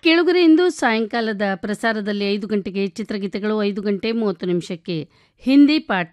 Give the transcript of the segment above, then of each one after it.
ಕೇಳುಗರೆ ಇಂದು ಸಾಯಂಕಾಲದ ಪ್ರಸಾರದಲ್ಲಿ ಐದು ಗಂಟೆಗೆ ಚಿತ್ರಗೀತೆಗಳು ಐದು ಗಂಟೆ ಮೂವತ್ತು ನಿಮಿಷಕ್ಕೆ ಹಿಂದಿ ಪಾಠ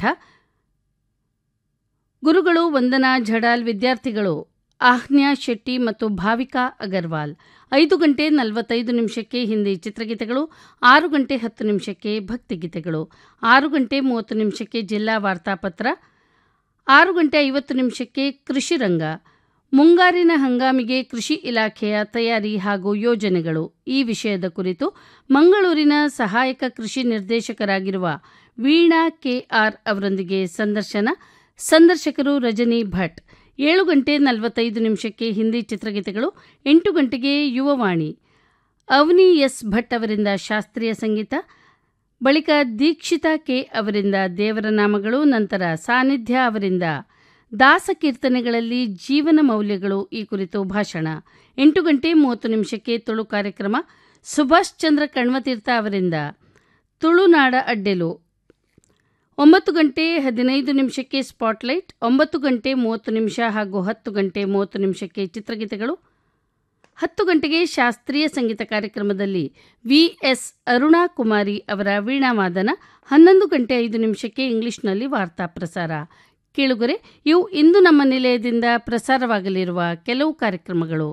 ಗುರುಗಳು ವಂದನಾ ಝಡಾಲ್ ವಿದ್ಯಾರ್ಥಿಗಳು ಆಹ್ನ್ಯಾ ಶೆಟ್ಟಿ ಮತ್ತು ಭಾವಿಕಾ ಅಗರ್ವಾಲ್ ಐದು ಗಂಟೆ ನಲವತ್ತೈದು ನಿಮಿಷಕ್ಕೆ ಹಿಂದಿ ಚಿತ್ರಗೀತೆಗಳು ಆರು ಗಂಟೆ ಹತ್ತು ನಿಮಿಷಕ್ಕೆ ಭಕ್ತಿಗೀತೆಗಳು ಆರು ಗಂಟೆ ಮೂವತ್ತು ನಿಮಿಷಕ್ಕೆ ಜಿಲ್ಲಾ ವಾರ್ತಾಪತ್ರ ಆರು ಗಂಟೆ ಐವತ್ತು ನಿಮಿಷಕ್ಕೆ ಕೃಷಿ ರಂಗ ಮುಂಗಾರಿನ ಹಂಗಾಮಿಗೆ ಕೃಷಿ ಇಲಾಖೆಯ ತಯಾರಿ ಹಾಗೂ ಯೋಜನೆಗಳು ಈ ವಿಷಯದ ಕುರಿತು ಮಂಗಳೂರಿನ ಸಹಾಯಕ ಕೃಷಿ ನಿರ್ದೇಶಕರಾಗಿರುವ ವೀಣಾ ಕೆಆರ್ ಅವರೊಂದಿಗೆ ಸಂದರ್ಶನ ಸಂದರ್ಶಕರು ರಜನಿ ಭಟ್ ಏಳು ಗಂಟೆ ನಲವತ್ತೈದು ನಿಮಿಷಕ್ಕೆ ಹಿಂದಿ ಚಿತ್ರಗೀತೆಗಳು ಎಂಟು ಗಂಟೆಗೆ ಯುವವಾಣಿ ಅವನಿ ಎಸ್ ಭಟ್ ಅವರಿಂದ ಶಾಸ್ತ್ರೀಯ ಸಂಗೀತ ಬಳಿಕ ದೀಕ್ಷಿತಾ ಕೆ ಅವರಿಂದ ದೇವರ ನಾಮಗಳು ನಂತರ ಸಾನ್ನಿಧ್ಯ ಅವರಿಂದ ದಾಸಕೀರ್ತನೆಗಳಲ್ಲಿ ಜೀವನ ಮೌಲ್ಯಗಳು ಈ ಕುರಿತು ಭಾಷಣ ಎಂಟು ಗಂಟೆ ಮೂವತ್ತು ನಿಮಿಷಕ್ಕೆ ತುಳು ಕಾರ್ಯಕ್ರಮ ಸುಭಾಷ್ ಚಂದ್ರ ಕಣ್ವತೀರ್ಥ ಅವರಿಂದ ತುಳುನಾಡ ಅಡ್ಡೆಲು ಒಂಬತ್ತು ಗಂಟೆ ಹದಿನೈದು ನಿಮಿಷಕ್ಕೆ ಸ್ಪಾಟ್ಲೈಟ್ ಒಂಬತ್ತು ಗಂಟೆ ಮೂವತ್ತು ನಿಮಿಷ ಹಾಗೂ ಹತ್ತು ಗಂಟೆ ಮೂವತ್ತು ನಿಮಿಷಕ್ಕೆ ಚಿತ್ರಗೀತೆಗಳು ಹತ್ತು ಗಂಟೆಗೆ ಶಾಸ್ತ್ರೀಯ ಸಂಗೀತ ಕಾರ್ಯಕ್ರಮದಲ್ಲಿ ವಿ ಎಸ್ ಅರುಣಾ ಕುಮಾರಿ ಅವರ ವೀಣಾವಾದನ ಹನ್ನೊಂದು ಗಂಟೆ ಐದು ನಿಮಿಷಕ್ಕೆ ಇಂಗ್ಲಿಷ್ನಲ್ಲಿ ವಾರ್ತಾ ಪ್ರಸಾರ ಕೇಳುಗರೆ ಇವು ಇಂದು ನಮ್ಮ ನಿಲಯದಿಂದ ಪ್ರಸಾರವಾಗಲಿರುವ ಕೆಲವು ಕಾರ್ಯಕ್ರಮಗಳು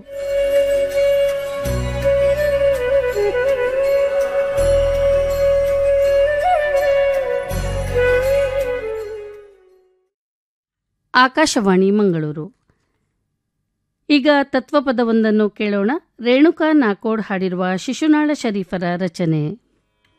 ಆಕಾಶವಾಣಿ ಮಂಗಳೂರು ಈಗ ತತ್ವಪದವೊಂದನ್ನು ಕೇಳೋಣ ರೇಣುಕಾ ನಾಕೋಡ್ ಹಾಡಿರುವ ಶಿಶುನಾಳ ಶರೀಫರ ರಚನೆ